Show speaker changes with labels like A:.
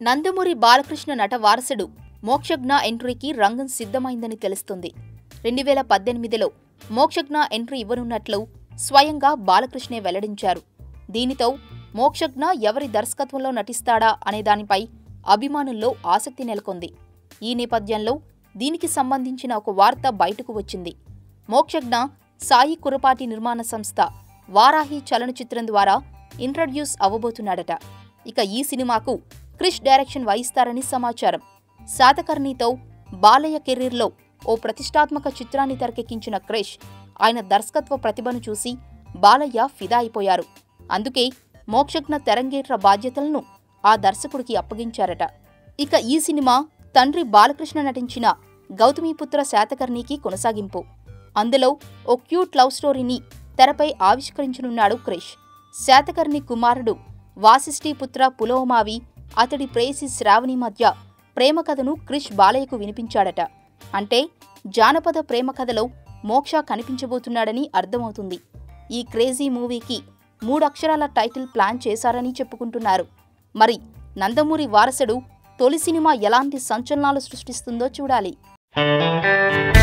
A: నందమూరి బాలకృష్ణ నట వారసుడు మోక్షజ్ఞ ఎంట్రీకి రంగం సిద్ధమైందని తెలుస్తుంది రెండు వేల పద్దెనిమిదిలో మోక్షజ్ఞ ఎంట్రీ ఇవ్వనున్నట్లు స్వయంగా బాలకృష్ణే వెల్లడించారు దీనితో మోక్షజ్ఞ ఎవరి దర్శకత్వంలో నటిస్తాడా అనే దానిపై అభిమానుల్లో ఆసక్తి నెలకొంది ఈ నేపథ్యంలో దీనికి సంబంధించిన ఒక వార్త బయటకు వచ్చింది మోక్షజ్ఞ సాయి కురపాటి నిర్మాణ సంస్థ వారాహి చలనచిత్రం ద్వారా ఇంట్రడ్యూస్ అవ్వబోతున్నాడట ఇక ఈ సినిమాకు క్రిష్ డైరెక్షన్ వహిస్తారని సమాచారం శాతకర్ణితో బాలయ్య కెరీర్లో ఓ ప్రతిష్టాత్మక చిత్రాన్ని తెరకెక్కించిన క్రిష్ ఆయన దర్శకత్వ ప్రతిభను చూసి బాలయ్య ఫిదా అయిపోయారు అందుకే మోక్షజ్ఞ తెరంగేట్ర బాధ్యతలను ఆ దర్శకుడికి అప్పగించారట ఇక ఈ సినిమా తండ్రి బాలకృష్ణ నటించిన గౌతమిపుత్ర శాతకర్ణికి కొనసాగింపు అందులో ఓ క్యూట్ లవ్ స్టోరీని తెరపై ఆవిష్కరించనున్నాడు క్రిష్ శాతకర్ణి కుమారుడు వాసిష్ఠీపుత్ర పులోమావి అతడి ప్రేయసి శ్రావణి మధ్య ప్రేమ కథను క్రిష్ బాలయ్యకు వినిపించాడట అంటే జానపద ప్రేమ కథలో మోక్ష కనిపించబోతున్నాడని అర్థమవుతుంది ఈ క్రేజీ మూవీకి మూడక్షరాల టైటిల్ ప్లాన్ చేశారని చెప్పుకుంటున్నారు మరి నందమూరి వారసుడు తొలి సినిమా ఎలాంటి సంచలనాలు సృష్టిస్తుందో చూడాలి